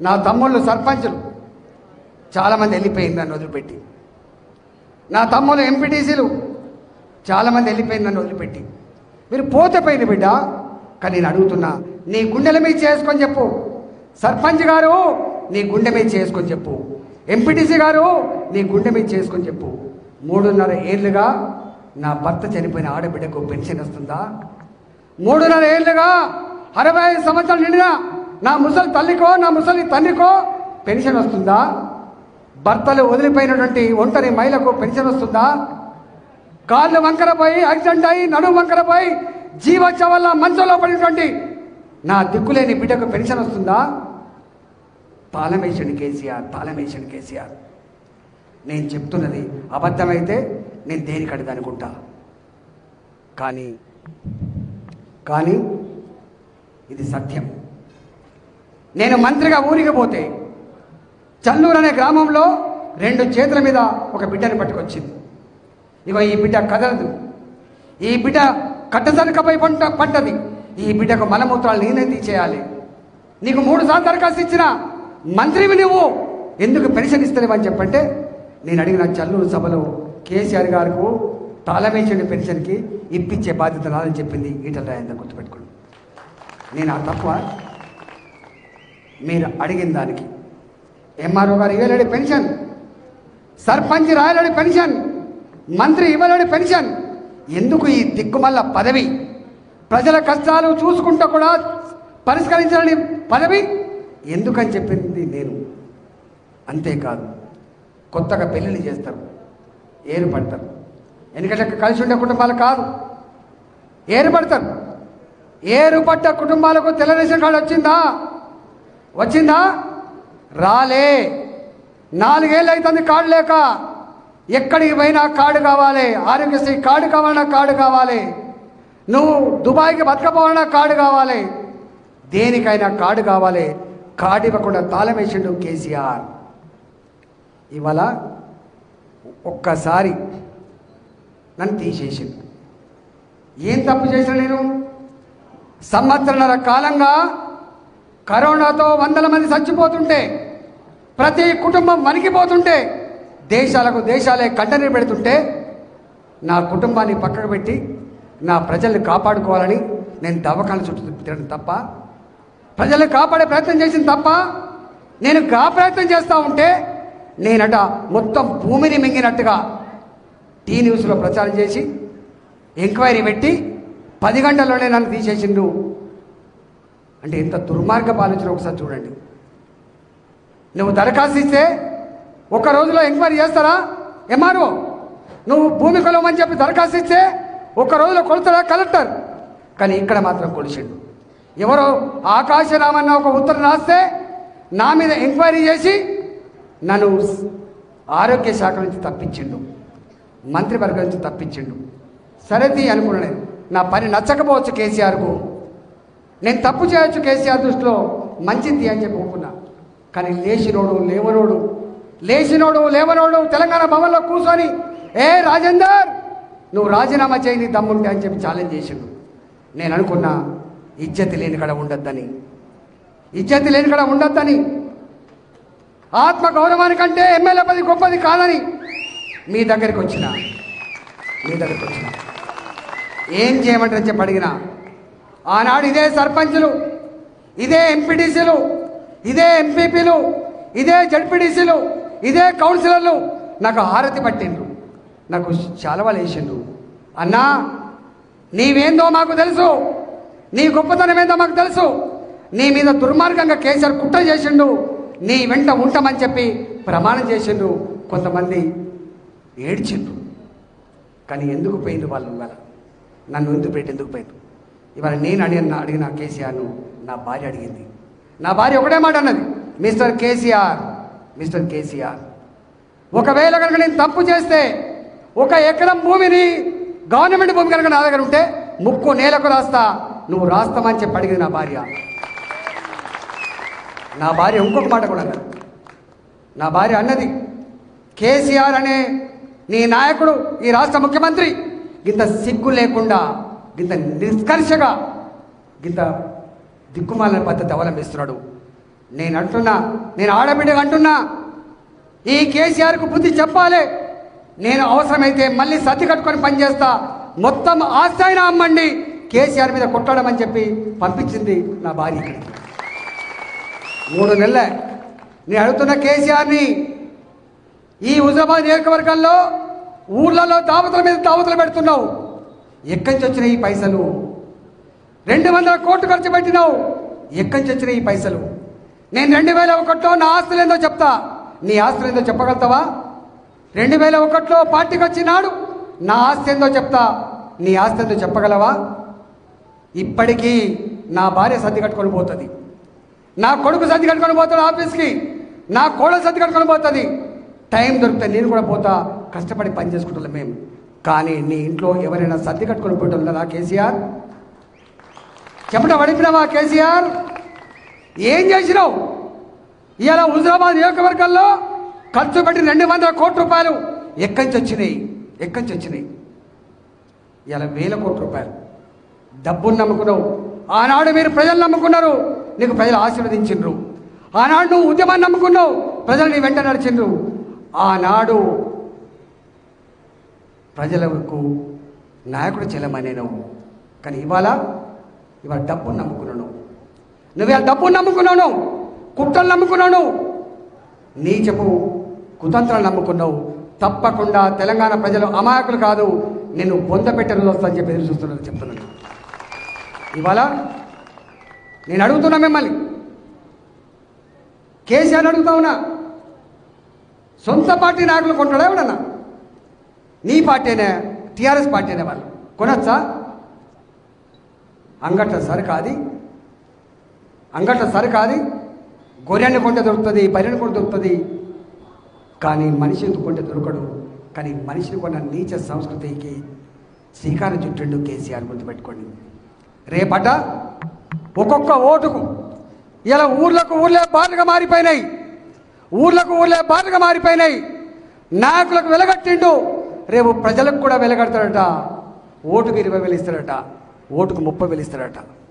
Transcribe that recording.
నా తమ్ముళ్ళు సర్పంచులు చాలామంది వెళ్ళిపోయింది నన్ను వదిలిపెట్టి నా తమ్ముళ్ళు ఎంపీటీసీలు చాలామంది వెళ్ళిపోయింది నన్ను వదిలిపెట్టి మీరు పోతే పోయింది బిడ్డ కానీ నేను అడుగుతున్నా నీ గుండెల మీద చేసుకొని చెప్పు సర్పంచ్ గారు నీ గుండె మీద చేసుకొని చెప్పు ఎంపీటీసీ గారు నీ గుండె మీద చేసుకొని చెప్పు మూడున్నర ఏళ్ళుగా నా భర్త చనిపోయిన ఆడబిడ్డకు పెన్షన్ వస్తుందా మూడున్నర ఏళ్ళుగా అరవై ఐదు సంవత్సరాలు నిండిన నా ముసలి తల్లికో నా ముసలి తండ్రికో పెన్షన్ వస్తుందా భర్తలు వదిలిపోయినటువంటి ఒంటరి మహిళకు పెన్షన్ వస్తుందా కాళ్ళు వంకర పోయి యాక్సిడెంట్ అయ్యి నడుము వంకర పోయి జీవచ్చ వల్ల మంచంలో పడినటువంటి నా దిక్కులేని బిడ్డకు పెన్షన్ వస్తుందా తాళమేషండి కేసీఆర్ తాళమేషండి కేసీఆర్ నేను చెప్తున్నది అబద్ధమైతే నేను దేనికడిది అనుకుంటా కానీ కానీ ఇది సత్యం నేను మంత్రిగా ఊరికి పోతే చల్లూరు అనే గ్రామంలో రెండు చేతుల మీద ఒక బిడ్డని పట్టుకొచ్చింది ఇగో ఈ బిడ్డ కదలదు ఈ బిడ్డ కట్టసరికపై పంట పడ్డది ఈ బిడ్డకు మలమూత్రాలు నేనే తీసేయాలి నీకు మూడు సార్లు దరఖాస్తు ఇచ్చిన మంత్రివి నువ్వు ఎందుకు పెన్షన్ ఇస్తలేవని చెప్పంటే నేను అడిగిన చల్లూరు సభలో కేసీఆర్ గారికి తాళమేసిన పెన్షన్కి ఇప్పించే బాధ్యత నాదని చెప్పింది ఈటల రాయందని గుర్తుపెట్టుకోండి నేను ఆ తప్ప మీరు అడిగిన దానికి ఎంఆర్ఓ గారు ఇవ్వలేడు పెన్షన్ సర్పంచ్ రాయలేడు పెన్షన్ మంత్రి ఇవ్వలేడు పెన్షన్ ఎందుకు ఈ దిక్కుమల్ల పదవి ప్రజల కష్టాలు చూసుకుంటూ కూడా పరిష్కరించాలని పదవి ఎందుకని చెప్పింది నేను అంతేకాదు కొత్తగా పెళ్ళిళ్ళు చేస్తారు ఏరు పడతారు ఎందుకంటే కలిసి ఉండే కుటుంబాలు కాదు ఏరు పడతారు ఏరు పడ్డ కుటుంబాలకు తెల్ల రేషన్ కార్డు వచ్చిందా వచ్చిందా రాలే నాలుగేళ్ళు అవుతుంది కార్డు లేక ఎక్కడికి పోయినా కార్డు కావాలి ఆరోగ్యశ్రీ కార్డు కావాలన్నా కార్డు కావాలి నువ్వు దుబాయ్కి బతకపోవాలన్నా కార్డు కావాలి దేనికైనా కార్డు కావాలి కార్డు ఇవ్వకుండా తాళం వేసిండు కేసీఆర్ ఇవాళ ఒక్కసారి నన్ను తీసేసిండు ఏం తప్పు చేసిన నేను సంవత్సరన్నర కాలంగా కరోనాతో వందల మంది చచ్చిపోతుంటే ప్రతి కుటుంబం వణికిపోతుంటే దేశాలకు దేశాలే కంటనీరు పెడుతుంటే నా కుటుంబాన్ని పక్కకు పెట్టి నా ప్రజల్ని కాపాడుకోవాలని నేను దవాఖాన చుట్టూ తిరగడం తప్ప ప్రజల్ని కాపాడే ప్రయత్నం చేసింది తప్ప నేను గా ప్రయత్నం చేస్తూ ఉంటే నేనట మొత్తం భూమిని మింగినట్టుగా టీ న్యూస్లో ప్రచారం చేసి ఎంక్వైరీ పెట్టి పది గంటల్లోనే నన్ను తీసేసిండు అంటే ఎంత దుర్మార్గపు ఆలోచన ఒకసారి చూడండి నువ్వు దరఖాస్తు ఇస్తే ఒక రోజులో ఎంక్వైరీ చేస్తారా ఎంఆర్ఓ నువ్వు భూమి కొలవమని చెప్పి దరఖాస్తు ఇస్తే ఒక రోజులో కొలుతాడా కలెక్టర్ కానీ ఇక్కడ మాత్రం కొలిచిండు ఎవరో ఆకాశరామన్న ఒక ఉత్తరం రాస్తే నా మీద ఎంక్వైరీ చేసి నన్ను ఆరోగ్య శాఖ నుంచి తప్పించిండు మంత్రివర్గం నుంచి తప్పించిండు సరేది అనుకున్నాను నా పని నచ్చకపోవచ్చు కేసీఆర్కు నేను తప్పు చేయొచ్చు కేసీఆర్ దృష్టిలో మంచిది అని చెప్పి ఒప్పుకున్నా కానీ లేచినోడు లేవనోడు లేచినోడు లేవనోడు తెలంగాణ భవన్లో కూర్చొని ఏ రాజేందర్ నువ్వు రాజీనామా చేయని దమ్ముంటే అని చెప్పి ఛాలెంజ్ చేసిండు నేను అనుకున్నా ఇజ్జతి లేని కడ ఉండొద్దని ఇజ్జతి లేని కడ ఉండొద్దని ఆత్మ గౌరవానికంటే ఎమ్మెల్యే పది గొప్పది కాదని మీ దగ్గరికి వచ్చిన మీ దగ్గరికి వచ్చిన ఏం చేయమంటారని చెప్పి అడిగినా ఆనాడు ఇదే సర్పంచులు ఇదే ఎంపీటీసీలు ఇదే ఎంపీపీలు ఇదే జడ్పీటీసీలు ఇదే కౌన్సిలర్లు నాకు హారతి పట్టిండ్రు నాకు శాలవాలు వేసిండ్రు అన్నా నీవేందో మాకు తెలుసు నీ గొప్పతనం ఏందో మాకు తెలుసు నీ మీద దుర్మార్గంగా కేసీఆర్ కుట్ర చేసిండు నీ వెంట ఉంటామని చెప్పి ప్రమాణం చేసిండు కొంతమంది ఏడ్చిండ్రు కానీ ఎందుకు పోయిండ్రు వాళ్ళు ఇవాళ నన్ను ఎందుకు పెట్టి ఎందుకు పోయిండ్రు ఇవాళ నేను అడిగిన అడిగిన కేసీఆర్ను నా భార్య అడిగింది నా భార్య ఒకటే మాట అన్నది మిస్టర్ కేసీఆర్ మిస్టర్ కేసీఆర్ ఒకవేళ కనుక నేను తప్పు చేస్తే ఒక ఎకరం భూమిని గవర్నమెంట్ భూమి కనుక నా దగ్గర ఉంటే ముక్కు నేలకు రాస్తా నువ్వు రాస్తామని చెప్పి అడిగింది నా భార్య నా భార్య ఇంకొక మాట కూడా అన్నది నా భార్య అన్నది కేసీఆర్ అనే నీ నాయకుడు ఈ రాష్ట్ర ముఖ్యమంత్రి ఇంత సిగ్గు లేకుండా ఇంత నిష్కర్షగా ఇంత దిక్కుమాలిన పద్ధతి అవలంబిస్తున్నాడు నేను అంటున్నా నేను ఆడబిడ్డగా అంటున్నా ఈ కేసీఆర్కు బుద్ధి చెప్పాలి నేను అవసరమైతే మళ్ళీ సర్ది కట్టుకొని పనిచేస్తా మొత్తం ఆస్తి అయినా అమ్మండి కేసీఆర్ మీద కొట్టడమని చెప్పి పంపించింది నా భార్య ఇక్కడికి మూడు నెలలే నేను అడుగుతున్న కేసీఆర్ని ఈ హుజరాబాద్ నియోజకవర్గంలో ఊర్లలో దావతుల మీద దావతులు పెడుతున్నావు ఎక్కడి నుంచి వచ్చినాయి ఈ పైసలు రెండు వందల కోట్లు ఖర్చు పెట్టినావు ఎక్కడి నుంచి వచ్చినాయి ఈ పైసలు నేను రెండు వేల ఒకటిలో నా ఆస్తులు ఏందో చెప్తా నీ ఆస్తులు ఏందో చెప్పగలుగుతావా రెండు వేల ఒకటిలో పార్టీకి వచ్చినాడు నా ఆస్తి ఏందో చెప్తా నీ ఆస్తి ఏందో చెప్పగలవా ఇప్పటికీ నా భార్య సర్ది కట్టుకొని పోతుంది నా కొడుకు సర్ది కట్టుకొని పోతాడు ఆఫీస్కి నా కోడలు సర్ది కట్టుకొని పోతుంది టైం దొరికితే నేను కూడా పోతా కష్టపడి పని చేసుకుంటాం మేము కానీ నీ ఇంట్లో ఎవరైనా సర్ది కట్టుకొని పోవటం లేదా కేసీఆర్ చెమట పడిపినావా కేసీఆర్ ఏం చేసినావు ఇవాళ హుజరాబాద్ నియోజకవర్గంలో ఖర్చు పెట్టి రెండు వందల కోట్ల రూపాయలు ఎక్కడి నుంచి వచ్చినాయి ఎక్కడి నుంచి వచ్చినాయి ఇలా వేల కోట్ల రూపాయలు డబ్బును నమ్ముకున్నావు ఆనాడు మీరు ప్రజలు నమ్ముకున్నారు నీకు ప్రజలు ఆశీర్వదించిండ్రు ఆనాడు నువ్వు ఉద్యమాన్ని నమ్ముకున్నావు ప్రజలు నీ వెంట నడిచిండ్రు ఆనాడు ప్రజలకు నాయకుడు చెల్లమనే నువ్వు కానీ ఇవాళ ఇవాళ డబ్బును నమ్ముకున్నాను నువ్వు ఇవాళ డబ్బును నమ్ముకున్నాను కుట్రలు నమ్ముకున్నాను నీ చెప్పు కుతంత్రాలు నమ్ముకున్నావు తప్పకుండా తెలంగాణ ప్రజలు అమాయకులు కాదు నిన్ను పొందపెట్టే రోజు వస్తుందని చెప్పి ఎదురు చూస్తున్నారు చెప్తున్నాను ఇవాళ నేను అడుగుతున్నా మిమ్మల్ని కేసీఆర్ అడుగుతా ఉన్నా సొంత పార్టీ నాయకులు కొంటాడా ఎవడన్నా నీ పార్టీనే టీఆర్ఎస్ పార్టీనే వాళ్ళు కొనొచ్చా అంగట్ల సరికాది అంగట్ల సరికాది గొర్రెని కొంటే దొరుకుతుంది బర్రెని కొంటే దొరుకుతుంది కానీ మనిషిని కొంటే దొరకడు కానీ మనిషిని కొన్న నీచ సంస్కృతికి శ్రీకారం చుట్టిండు కేసీఆర్ గుర్తుపెట్టుకోండి రేపట ఒక్కొక్క ఓటుకు ఇలా ఊర్లకు ఊర్లే బాటగా మారిపోయినాయి ఊర్లకు ఊర్లే బాటగా మారిపోయినాయి నాయకులకు వెలగట్టిండు రేపు ప్రజలకు కూడా వెలగడతాడట ఓటుకు ఇరవై వేలు ఇస్తాడట ఓటుకు ముప్పై వేలు ఇస్తాడట